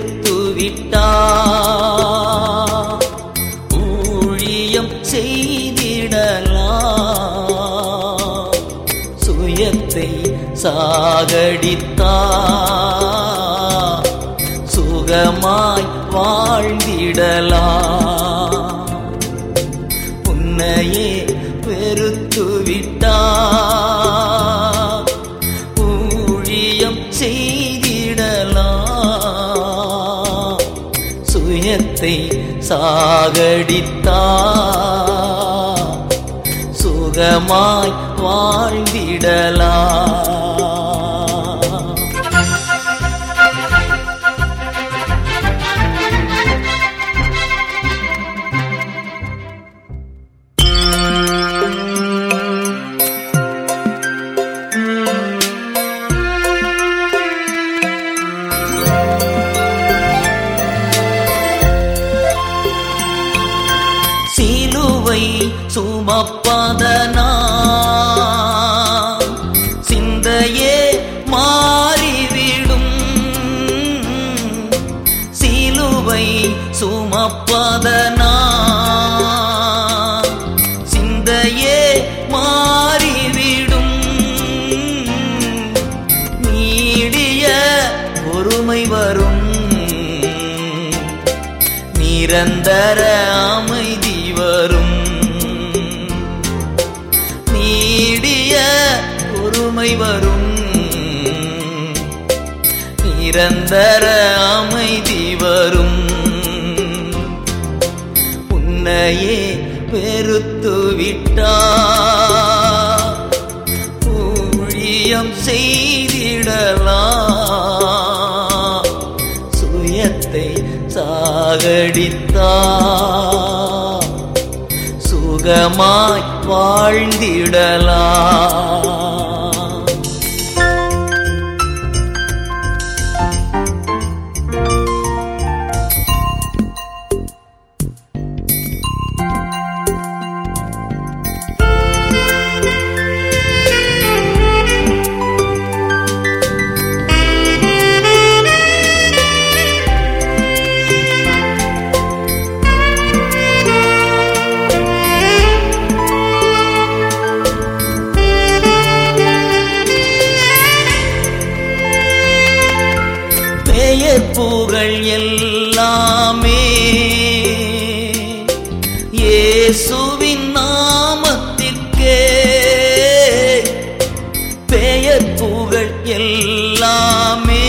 வெறுத்து விட்டா ஊழியம் செய்திடலாம் சுயத்தை சாகடித்தா சுகமாய் வாழ்ந்திடலாம் உன்னையே வெறுத்து விட்டா ஊழியம் செய்திடலாம் சுயத்தை சாகடித்தா சுகமாய் வாழ்ந்திடலாம் சிலுவை சுமப்பதனா சிந்தையே மாறிவிடும் சிலுவை சுமப்பதனா சிந்தையே மாறிவிடும் நீடிய பொறுமை வரும் நிரந்தர அமைதி வரும் நீடிய பொறுமை வரும் நிரந்தர அமைதி வரும் உன்னையே வெறுத்து விட்டா ஊழியம் செய்திடலாம் சுயத்தை சாகடித்தா சுகமாய் வாழ்ந்திடலாம் பெயர் புகழ் எல்லாமே இயேசுவின் நாமத்திற்கே பெயர் புகழ் எல்லாமே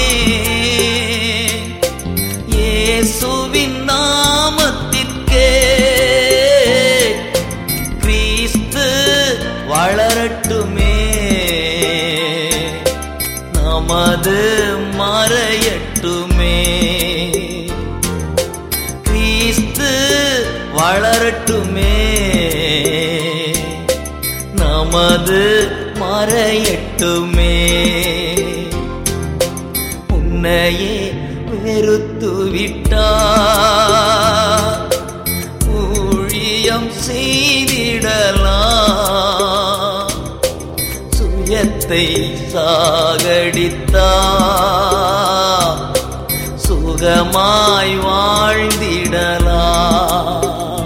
இயேசுவின் நாமத்திற்கே கிறிஸ்து வளரட்டுமே நமது மறையட்டுமே கிறிஸ்து வளரட்டுமே நமது மறையட்டுமே உன்னையே வெறுத்து விட்டா ஊழியம் செய்திடலாம் சுயத்தை சாகடித்தா சுகமாய் வாழ்ந்திடலாம்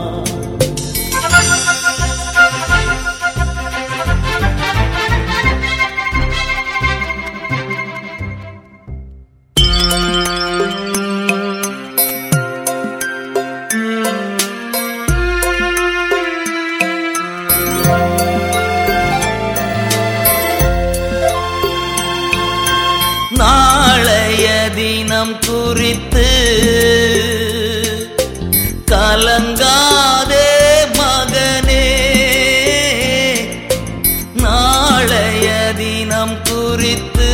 நாளைய தினம் குறித்து கலங்காதே மகனே நாளைய தினம் குறித்து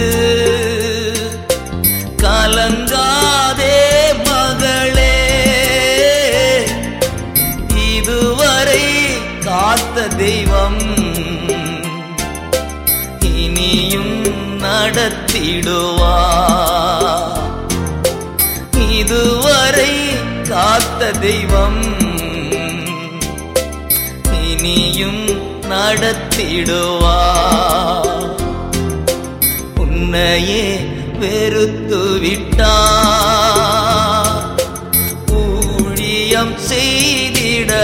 கலங்காதே மகளே இதுவரை காத்த தெய்வம் இனியும் நடத்திடுவா இதுவரை காத்த தெய்வம் இனியும் நடத்திடுவா உன்னையே வெறுத்து விட்டா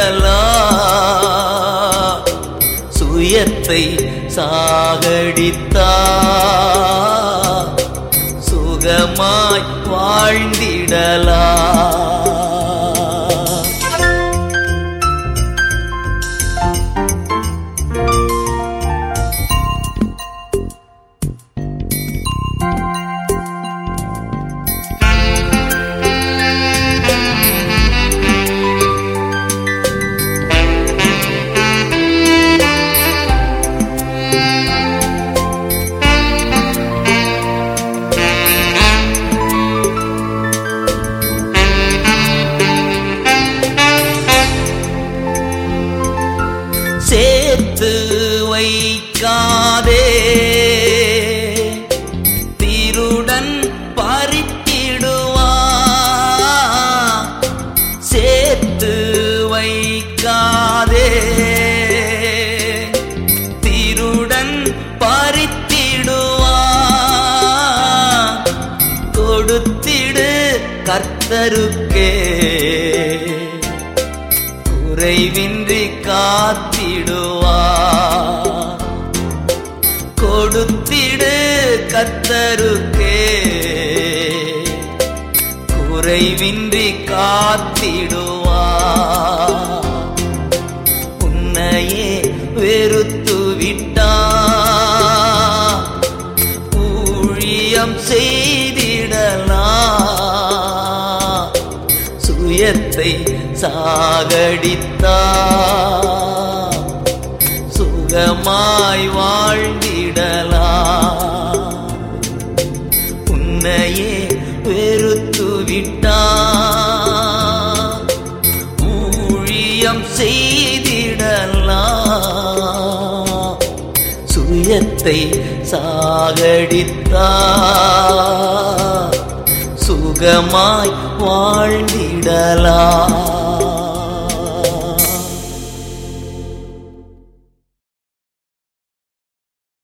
சுயத்தை சாகடித்தா சுகமாய் வாழ்ந்திடலா சேர்த்து வைக்காதே திருடன் பறித்திடுவா சேர்த்து வைக்காதே திருடன் பறித்திடுவா கொடுத்திடு கர்த்தருக்கே குறைவின்றி காத்திடுவா கொடுத்திடு கத்தருக்கே குறைவின்றி காத்திடுவா உன்னையே வெறுத்து விட்டா ஊழியம் செய்திடலாம் சுயத்தை சாகடித்தா சுகமாய் வாழ்ந்திடலா உன்னையே வெறுத்து விட்டா ஊழியம் செய்திடலா சுயத்தை சாகடித்தா சுகமாய் வாழ்ந்திடலா